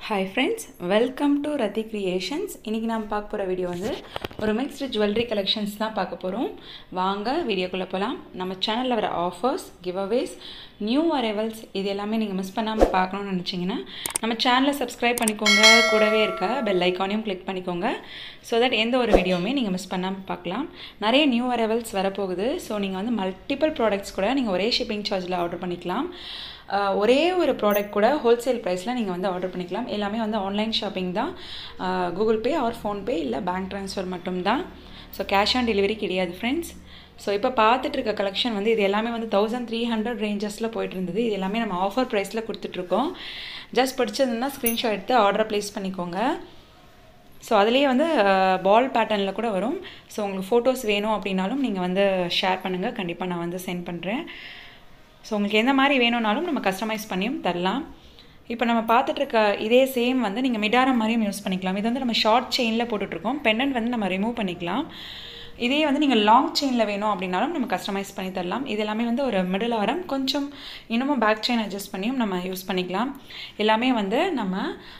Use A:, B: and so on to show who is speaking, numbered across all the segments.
A: hi friends welcome to Rathi creations இன்றைக்கி நாம் பார்க்க போகிற வீடியோ வந்து ஒரு மிக்ஸ்டு ஜுவல்லரி கலெக்ஷன்ஸ் தான் பார்க்க போகிறோம் வாங்க வீடியோக்குள்ளே போகலாம் நம்ம சேனலில் வர offers giveaways new arrivals இது எல்லாமே நீங்கள் மிஸ் பண்ணாமல் பார்க்கணும்னு நினச்சிங்கன்னா நம்ம சேனலை சப்ஸ்கிரைப் பண்ணிக்கோங்க கூடவே இருக்க பெல் ஐக்கானையும் கிளிக் பண்ணிக்கோங்க ஸோ தட் எந்த ஒரு வீடியோவுமே நீங்கள் மிஸ் பண்ணாமல் பார்க்கலாம் நிறைய நியூ அரைவல்ஸ் வரப்போகுது ஸோ நீங்கள் வந்து மல்டிபிள் ப்ராடக்ட்ஸ் கூட நீங்கள் ஒரே ஷிப்பிங் சார்ஜில் ஆர்டர் பண்ணிக்கலாம் ஆஹ் ஒரே ஒரு ப்ராடக்ட் கூட ஹோல்சேல் ப்ரைஸில் நீங்கள் வந்து ஆர்டர் பண்ணிக்கலாம் எல்லாமே வந்து ஆன்லைன் ஷாப்பிங் தான் கூகுள் பே ஆர் ஃபோன்பே இல்லை பேங்க் ட்ரான்ஸ்ஃபர் மட்டும்தான் ஸோ கேஷ் ஆன் டெலிவரி கிடையாது ஃப்ரெண்ட்ஸ் ஸோ இப்போ பார்த்துட்டு இருக்க கலெக்ஷன் வந்து இது எல்லாமே வந்து தௌசண்ட் த்ரீ ஹண்ட்ரட் ரேஞ்சஸில் போயிட்டு இருந்தது இது எல்லாமே நம்ம ஆஃபர் ப்ரைஸில் கொடுத்துட்ருக்கோம் ஜஸ்ட் பிடிச்சதுன்னா ஸ்க்ரீன்ஷாட் எடுத்து ஆர்டர் ப்ளேஸ் பண்ணிக்கோங்க ஸோ அதுலேயே வந்து பால் பேட்டர்னில் கூட வரும் ஸோ உங்களுக்கு ஃபோட்டோஸ் வேணும் அப்படின்னாலும் நீங்கள் வந்து ஷேர் பண்ணுங்கள் கண்டிப்பாக நான் வந்து சென்ட் பண்ணுறேன் ஸோ உங்களுக்கு எந்த மாதிரி வேணும்னாலும் நம்ம கஸ்டமைஸ் பண்ணியும் தரலாம் இப்போ நம்ம பார்த்துட்டு இருக்க இதே சேம் வந்து நீங்கள் மிடாரம் மாதிரியும் யூஸ் பண்ணிக்கலாம் இது வந்து நம்ம ஷார்ட் செயினில் போட்டுட்ருக்கோம் பெண்டன்ட் வந்து நம்ம ரிமூவ் பண்ணிக்கலாம் இதே வந்து நீங்கள் லாங் செயினில் வேணும் அப்படின்னாலும் நம்ம கஸ்டமைஸ் பண்ணி தரலாம் இது எல்லாமே வந்து ஒரு மிடில் ஆரம் கொஞ்சம் இன்னமும் பேக் செயின் அட்ஜஸ்ட் பண்ணியும் நம்ம யூஸ் பண்ணிக்கலாம் எல்லாமே வந்து நம்ம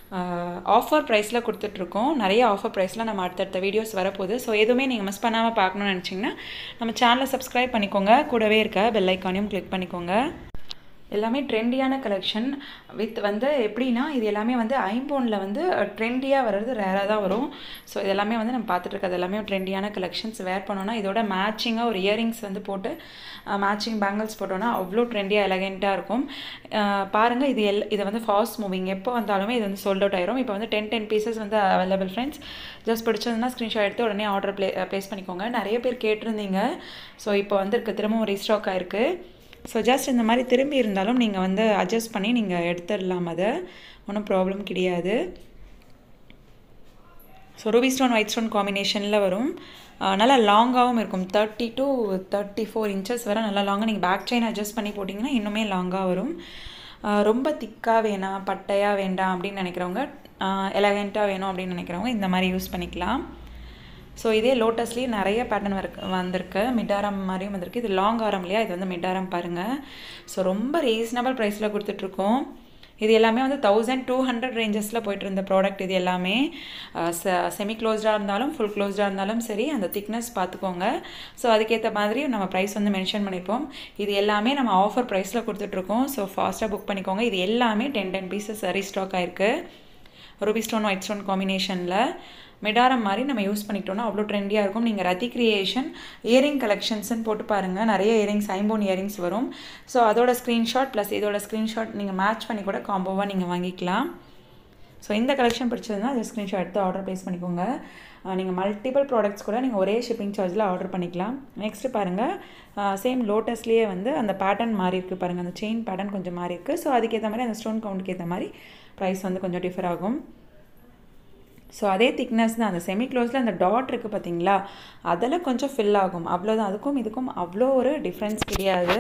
A: ஆஃபர் ப்ரைஸில் கொடுத்துட்ருக்கோம் நிறைய ஆஃபர் ப்ரைஸில் நம்ம அடுத்தடுத்த வீடியோஸ் வரப்போகுது ஸோ எதுவுமே நீங்கள் மிஸ் பண்ணாமல் பார்க்கணும்னு நினச்சிங்கன்னா நம்ம சேனலை சப்ஸ்கிரைப் பண்ணிக்கோங்க கூடவே இருக்க பெல் ஐக்கானையும் கிளிக் பண்ணிக்கோங்க எல்லாமே ட்ரெண்டியான கலெக்ஷன் வித் வந்து எப்படின்னா இது எல்லாமே வந்து ஐம்போனில் வந்து ட்ரெண்டியாக வர்றது ரேராக தான் வரும் ஸோ இது எல்லாமே வந்து நம்ம பார்த்துட்டு இருக்கிறது எல்லாமே ட்ரெண்டியான கலெக்ஷன்ஸ் வேர் பண்ணோன்னா இதோட மேட்சிங்காக ஒரு இயரிங்ஸ் வந்து போட்டு மேட்சிங் பேங்கிள்ஸ் போட்டோன்னா அவ்வளோ ட்ரெண்டியாக எலகெண்ட்டாக இருக்கும் பாருங்கள் இது எல் இது வந்து ஃபாஸ்ட் மூவிங் எப்போ வந்தாலுமே இது வந்து சோல்ட் அவுட் ஆயிரும் இப்போ வந்து டென் டென் பீசஸ் வந்து அவைலபிள் ஃப்ரெண்ட்ஸ் ஜஸ்ட் பிடிச்சதுன்னா ஸ்க்ரீன்ஷாட் எடுத்து உடனே ஆர்டர் ப்ளே ப்ளேஸ் பண்ணிக்கோங்க நிறைய பேர் கேட்டிருந்தீங்க ஸோ இப்போ வந்து இருக்க திரும்பவும் ரீஸ்டாக் ஆயிருக்கு ஸோ ஜஸ்ட் இந்த மாதிரி திரும்பி இருந்தாலும் நீங்கள் வந்து அட்ஜஸ்ட் பண்ணி நீங்கள் எடுத்துடலாம் அதை ஒன்றும் ப்ராப்ளம் கிடையாது so ruby stone white stone காம்பினேஷனில் வரும் நல்லா லாங்காகவும் இருக்கும் thirty to thirty four inches வரை நல்லா லாங்காக நீங்கள் பேக் செயின் அட்ஜஸ்ட் பண்ணி போட்டிங்கன்னா இன்னுமே லாங்காக வரும் ரொம்ப திக்காக வேணாம் பட்டையாக வேண்டாம் அப்படின்னு நினைக்கிறவங்க எலகெண்ட்டாக வேணும் அப்படின்னு நினைக்கிறவங்க இந்த மாதிரி யூஸ் பண்ணிக்கலாம் ஸோ இதே லோட்டஸ்லேயே நிறைய பேட்டர்ன் ஒர்க் வந்திருக்கு மிட்டாரம் மாதிரியும் வந்திருக்கு இது லாங் ஆரம் இல்லையா இது வந்து மிட்டாரம் பாருங்கள் ஸோ ரொம்ப ரீசனபிள் ப்ரைஸில் கொடுத்துட்ருக்கோம் இது எல்லாமே வந்து தௌசண்ட் டூ ஹண்ட்ரட் ரேஞ்சஸில் போயிட்டு இருந்த ப்ராடக்ட் இது எல்லாமே செமி க்ளோஸ்டாக இருந்தாலும் ஃபுல் க்ளோஸ்டாக இருந்தாலும் சரி அந்த திக்னஸ் பார்த்துக்கோங்க ஸோ அதுக்கேற்ற மாதிரி நம்ம ப்ரைஸ் வந்து மென்ஷன் பண்ணியிருப்போம் இது எல்லாமே நம்ம ஆஃபர் ப்ரைஸில் கொடுத்துட்ருக்கோம் ஸோ ஃபாஸ்ட்டாக புக் பண்ணிக்கோங்க இது எல்லாமே டென் டென் பீசஸ் ரீஸ்டாக் ஆயிருக்கு ரூபி ஸ்டோன் ஒயிட் ஸ்டோன் காம்பினேஷனில் மிடாரம் மாதிரி நம்ம யூஸ் பண்ணிட்டோம்னா அவ்வளோ ட்ரெண்டியாக இருக்கும் நீங்கள் ரதி கிரியேஷன் இயரிங் கலெக்ஷன்ஸ்னு போட்டு பாருங்கள் நிறைய இயரிங்ஸ் ஐம்போன் இயரிங்ஸ் வரும் ஸோ அதோட ஸ்க்ரீன்ஷாட் ப்ளஸ் இதோட ஸ்க்ரீன்ஷாட் நீங்கள் மேட்ச் பண்ணி கூட காம்போவாக நீங்கள் வாங்கிக்கலாம் ஸோ இந்த கலெக்ஷன் பிடிச்சதுன்னா அதை ஸ்க்ரீன்ஷாட் எடுத்து ஆர்டர் ப்ளேஸ் பண்ணிக்கோங்க நீங்கள் மல்டிபிள் ப்ராடக்ட்ஸ் கூட நீங்கள் ஒரே ஷிப்பிங் சார்ஜில் ஆர்டர் பண்ணிக்கலாம் நெக்ஸ்ட்டு பாருங்கள் சேம் லோட்டஸ்லேயே வந்து அந்த பேட்டர்ன் மாறி இருக்குது பாருங்கள் அந்த செயின் பேட்டர்ன் கொஞ்சம் மாறி இருக்குது ஸோ அதுக்கேற்ற மாதிரி அந்த ஸ்டோன் கவுண்ட்க்கு ஏற்ற மாதிரி ப்ரைஸ் வந்து கொஞ்சம் டிஃபர் ஆகும் ஸோ அதே திக்னஸ் தான் அந்த செமி க்ளோஸில் அந்த டாட் இருக்குது பார்த்தீங்களா அதில் கொஞ்சம் ஃபில் ஆகும் அவ்வளோதான் அதுக்கும் இதுக்கும் அவ்வளோ ஒரு டிஃப்ரென்ஸ் கிடையாது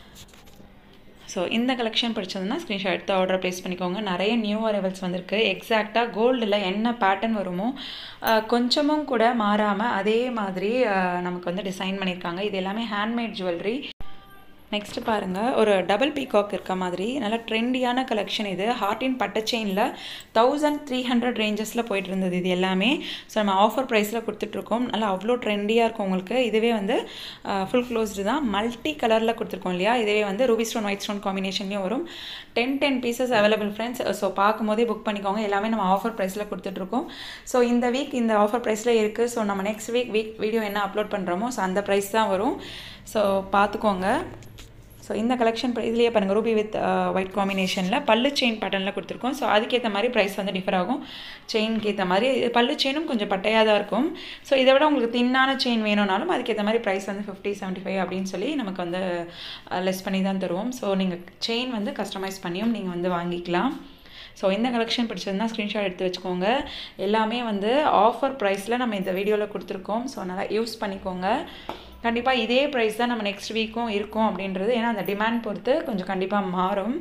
A: ஸோ இந்த கலெக்ஷன் பிடிச்சதுன்னா ஸ்க்ரீன்ஷாட் எடுத்து ஆர்டர் ப்ளேஸ் பண்ணிக்கோங்க நிறைய நியூ அரைவல்ஸ் வந்திருக்கு எக்ஸாக்டாக கோல்டில் என்ன பேட்டர்ன் வருமோ கொஞ்சமும் கூட மாறாமல் அதே மாதிரி நமக்கு வந்து டிசைன் பண்ணியிருக்காங்க இது எல்லாமே ஹேண்ட்மேட் ஜுவல்லரி நெக்ஸ்ட்டு பாருங்கள் ஒரு டபுள் பீகாக் இருக்க மாதிரி நல்ல ட்ரெண்டியான கலெக்ஷன் இது ஹார்டின் பட்டை செயினில் தௌசண்ட் த்ரீ ஹண்ட்ரட் ரேஞ்சஸில் போயிட்டு இருந்தது இது எல்லாமே ஸோ நம்ம ஆஃபர் ப்ரைஸில் கொடுத்துட்ருக்கோம் நல்லா அவ்வளோ ட்ரெண்டியாக இருக்கும் உங்களுக்கு இதுவே வந்து ஃபுல் க்ளோஸ்டு தான் மல்டி கலரில் கொடுத்துருக்கோம் இல்லையா இதுவே வந்து ரூபி ஸ்டோன் ஒயிட் ஸ்டோன் காம்பினேஷன்லேயும் வரும் ten ten pieces available friends so பார்க்கும்போதே புக் பண்ணிக்கோங்க எல்லாமே நம்ம ஆஃபர் ப்ரைஸில் கொடுத்துட்ருக்கோம் ஸோ இந்த வீக் இந்த ஆஃபர் ப்ரைஸில் இருக்குது ஸோ நம்ம நெக்ஸ்ட் வீக் வீக் வீடியோ என்ன அப்லோட் பண்ணுறோமோ ஸோ அந்த ப்ரைஸ் தான் வரும் ஸோ பார்த்துக்கோங்க ஸோ இந்த கலெக்ஷன் இதுலேயே பாருங்கள் ரூபி வித் ஒயிட் காம்பினேஷனில் பல்லு செயின் பேட்டர்னில் கொடுத்துருக்கோம் ஸோ அதுக்கேற்ற மாதிரி ப்ரைஸ் வந்து டிஃபர் ஆகும் செயின்க்கு ஏற்ற மாதிரி பல்லு செயினும் கொஞ்சம் பட்டையாக தான் இருக்கும் ஸோ இதை விட உங்களுக்கு தின்னான செயின் வேணும்னாலும் அதுக்கேற்ற மாதிரி ப்ரைஸ் வந்து ஃபிஃப்டி செவன்ட்டி ஃபைவ் அப்படின்னு சொல்லி நமக்கு வந்து லெஸ் பண்ணி தான் தருவோம் ஸோ நீங்கள் செயின் வந்து கஸ்டமைஸ் பண்ணியும் நீங்கள் வந்து வாங்கிக்கலாம் ஸோ இந்த கலெக்ஷன் பிடிச்சதுன்னா ஸ்க்ரீன்ஷாட் எடுத்து வச்சுக்கோங்க எல்லாமே வந்து ஆஃபர் ப்ரைஸில் நம்ம இந்த வீடியோவில் கொடுத்துருக்கோம் ஸோ நல்லா யூஸ் பண்ணிக்கோங்க கண்டிப்பாக இதே ப்ரைஸ் தான் நம்ம நெக்ஸ்ட் வீக்கும் இருக்கும் அப்படின்றது ஏன்னா அந்த டிமாண்ட் பொறுத்து கொஞ்சம் கண்டிப்பாக மாறும்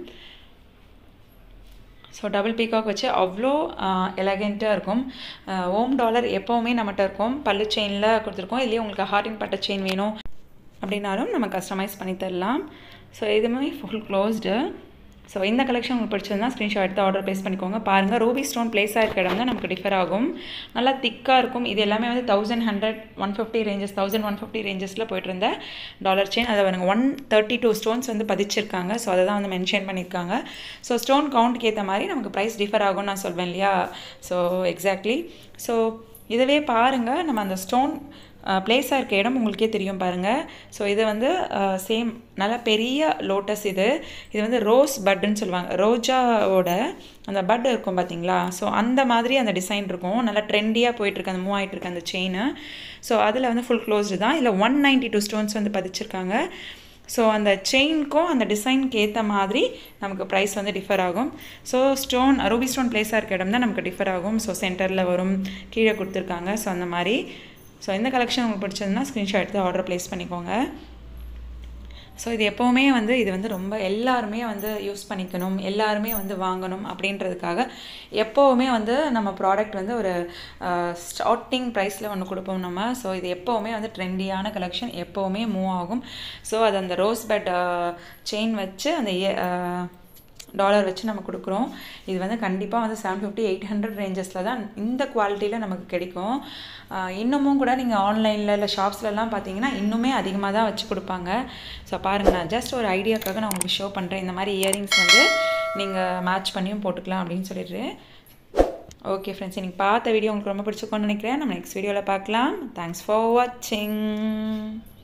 A: ஸோ டபுள் பீகாக் வச்சு அவ்வளோ எலகெண்ட்டாக இருக்கும் ஓம் டாலர் எப்போவுமே நம்மகிட்ட இருக்கும் பல்லு செயினில் கொடுத்துருக்கோம் இதுலேயே உங்களுக்கு ஹார்டின் பட்ட செயின் வேணும் அப்படின்னாலும் நம்ம கஸ்டமைஸ் பண்ணி தரலாம் ஸோ இதுவுமே ஃபுல் க்ளோஸ்டு ஸோ இந்த கலெக்ஷன் உங்களுக்கு பிடிச்சிருந்தா ஸ்க்ரீன்ஷாட் எடுத்து ஆர்டர் ப்ளேஸ் பண்ணிக்கோங்க பாருங்கள் ரூபி ஸ்டோன் பிளேஸ் ஆகிருக்க இடம் தான் நமக்கு டிஃபர் ஆகும் நல்லா திக்காக இருக்கும் இது எல்லாமே வந்து thousand hundred one fifty ranges thousand one fifty ரேஞ்சஸில் போயிட்டு இருந்த டாலர் செயின் அதை பாருங்க ஒன் தேர்ட்டி டூ ஸ்டோன்ஸ் வந்து பதிச்சிருக்காங்க ஸோ அதை தான் வந்து மென்ஷன் பண்ணியிருக்காங்க ஸோ ஸ்டோன் கவுண்ட்க்கு ஏற்ற மாதிரி நமக்கு ப்ரைஸ் டிஃபர் ஆகும்னு நான் சொல்வேன் இல்லையா ஸோ எக்ஸாக்ட்லி ஸோ இதுவே பாருங்கள் நம்ம அந்த ஸ்டோன் பிளேஸாக இருக்க இடம் உங்களுக்கே தெரியும் பாருங்கள் ஸோ இது வந்து சேம் நல்ல பெரிய லோட்டஸ் இது இது வந்து ரோஸ் பட்டுன்னு சொல்லுவாங்க ரோஜாவோட அந்த பட் இருக்கும் பார்த்தீங்களா ஸோ அந்த மாதிரி அந்த டிசைன் இருக்கும் நல்லா ட்ரெண்டியாக போயிட்டுருக்கு அந்த மூவ் ஆகிட்டு இருக்கு அந்த செயின் ஸோ அதில் வந்து ஃபுல் க்ளோஸ்டு தான் இல்லை ஒன் நைன்ட்டி டூ ஸ்டோன்ஸ் வந்து பதிச்சிருக்காங்க ஸோ அந்த செயின்க்கும் அந்த டிசைனுக்கு ஏற்ற மாதிரி நமக்கு ப்ரைஸ் வந்து டிஃபர் ஆகும் ஸோ ஸ்டோன் ரூபி ஸ்டோன் பிளேஸாக இருக்க இடம் தான் நமக்கு டிஃபர் ஆகும் ஸோ சென்டரில் வரும் கீழே கொடுத்துருக்காங்க ஸோ அந்த மாதிரி ஸோ இந்த கலெக்ஷன் உங்களுக்கு பிடிச்சதுன்னா ஸ்க்ரீன்ஷாட் எடுத்து ஆர்டர் ப்ளேஸ் பண்ணிக்கோங்க ஸோ இது எப்போவுமே வந்து இது வந்து ரொம்ப எல்லாருமே வந்து யூஸ் பண்ணிக்கணும் எல்லாருமே வந்து வாங்கணும் அப்படின்றதுக்காக எப்போவுமே வந்து நம்ம ப்ராடக்ட் வந்து ஒரு ஸ்டார்டிங் ப்ரைஸில் ஒன்று கொடுப்போம் நம்ம ஸோ இது எப்போவுமே வந்து ட்ரெண்டியான கலெக்ஷன் எப்போவுமே மூவ் ஆகும் ஸோ அது அந்த ரோஸ் பெட் செயின் வச்சு அந்த டாலர் வச்சு நம்ம கொடுக்குறோம் இது வந்து கண்டிப்பாக வந்து செவன் ஃபிஃப்டி எயிட் ஹண்ட்ரட் ரேஞ்சஸில் தான் இந்த குவாலிட்டியில் நமக்கு கிடைக்கும் இன்னமும் கூட நீங்கள் ஆன்லைனில் இல்லை ஷாப்ஸ்லலாம் பார்த்தீங்கன்னா இன்னுமே அதிகமாக தான் வச்சு கொடுப்பாங்க ஸோ பாருங்கள் நான் ஜஸ்ட் ஒரு ஐடியாக்காக நான் உங்களுக்கு ஷோ பண்ணுறேன் இந்த மாதிரி இயரிங்ஸ் வந்து நீங்கள் மேட்ச் பண்ணியும் போட்டுக்கலாம் அப்படின்னு சொல்லிட்டு ஓகே ஃப்ரெண்ட்ஸ் இன்னைக்கு பார்த்த வீடியோ உங்களுக்கு ரொம்ப பிடிச்சிருக்கோன்னு நினைக்கிறேன் நம்ம நெக்ஸ்ட் வீடியோவில் பார்க்கலாம் தேங்க்ஸ் ஃபார் வாட்சிங்